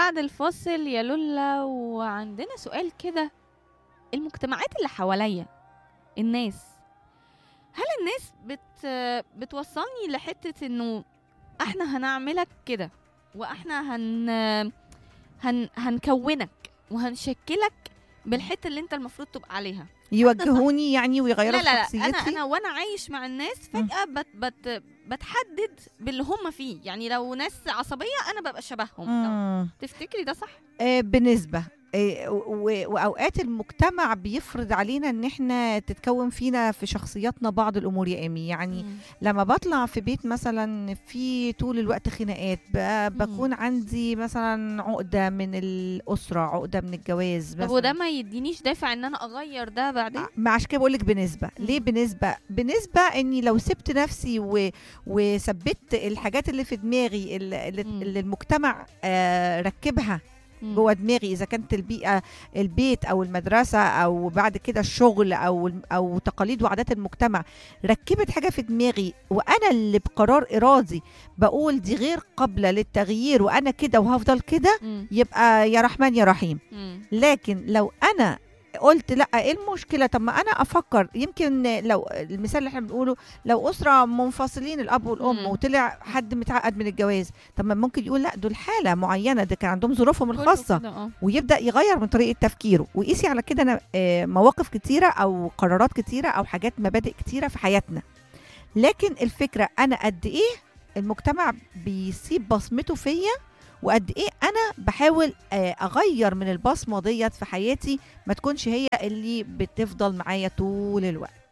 بعد الفاصل يا لولا وعندنا سؤال كده المجتمعات اللي حواليا الناس هل الناس بت بتوصلني لحتة انه احنا هنعملك كده واحنا هن هن هنكونك وهنشكلك بالحته اللي انت المفروض تبقى عليها يوجهوني يعني لا ويغيروا لا لا شخصيتي انا انا وانا عايش مع الناس فجاه بت بت بتحدد باللي هم فيه يعني لو ناس عصبيه انا ببقى شبههم مم. تفتكري ده صح آه، بنسبة آه، و- واوقات المجتمع بيفرض علينا ان احنا تتكون فينا في شخصياتنا بعض الامور يا امي يعني مم. لما بطلع في بيت مثلا في طول الوقت خناقات ب- بكون عندي مثلا عقده من الاسره عقده من الجواز طب مثلا وده ما يدينيش دافع ان انا اغير ده بعدين ما عشان كده بقول لك بنسبه مم. ليه بنسبه بنسبه اني لو سبت نفسي و... وثبت الحاجات اللي في دماغي اللي, اللي مم. اللي المجتمع آه ركبها مم. جوه دماغي اذا كانت البيئه البيت او المدرسه او بعد كده الشغل او او تقاليد وعادات المجتمع ركبت حاجه في دماغي وانا اللي بقرار ارادي بقول دي غير قابله للتغيير وانا كده وهفضل كده مم. يبقى يا رحمن يا رحيم مم. لكن لو انا قلت لا ايه المشكله طب ما انا افكر يمكن لو المثال اللي احنا بنقوله لو اسره منفصلين الاب والام مم. وطلع حد متعقد من الجواز طب ما ممكن يقول لا دول حاله معينه ده كان عندهم ظروفهم كله الخاصه كده، اه ويبدا يغير من طريقه تفكيره وقيسي على كده انا آه، مواقف كتيره او قرارات كتيره او حاجات مبادئ كتيره في حياتنا لكن الفكره انا قد ايه المجتمع بيسيب بصمته فيا وقد ايه انا بحاول آه، اغير من البصمه ديت في حياتي ما تكونش هي اللي بتفضل معايا طول الوقت